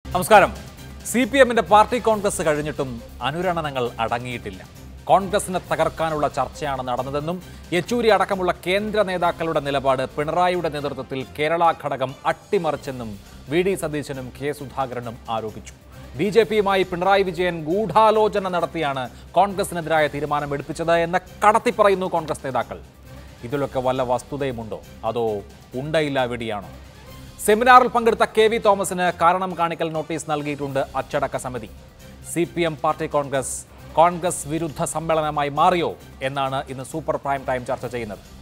നമസ്കാരം C P എമ്മിന്റെ party congress കഴിഞ്ഞിട്ടും അനുരണനങ്ങൾ അടങ്ങിയിട്ടില്ല കോൺഗ്രസിനെ തകർക്കാനുള്ള ചർച്ചയാണ് നടന്നതെന്നും യെച്ചൂരി അടക്കമുള്ള കേന്ദ്ര നേതാക്കളുടെ നിലപാട് പിണറായിയുടെ നേതൃത്വത്തിൽ കേരള ഘടകം അട്ടിമറിച്ചെന്നും വി ഡി സതീശനും കെ സുധാകരനും ആരോപിച്ചു ബി ജെ പിയുമായി പിണറായി വിജയൻ ഗൂഢാലോചന നടത്തിയാണ് കോൺഗ്രസിനെതിരായ തീരുമാനം എടുപ്പിച്ചത് എന്ന് കടത്തി പറയുന്നു കോൺഗ്രസ് നേതാക്കൾ ഇതിലൊക്കെ വല്ല വസ്തുതയുമുണ്ടോ അതോ ഉണ്ടയില്ല വെടിയാണോ സെമിനാറിൽ പങ്കെടുത്ത കെ വി തോമസിന് കാരണം കാണിക്കൽ നോട്ടീസ് നൽകിയിട്ടുണ്ട് അച്ചടക്ക സമിതി C P M party congress congress വിരുദ്ധ സമ്മേളനമായി മാറിയോ എന്നാണ് ഇന്ന് സൂപ്പർ പ്രൈം ടൈം ചർച്ച ചെയ്യുന്നത്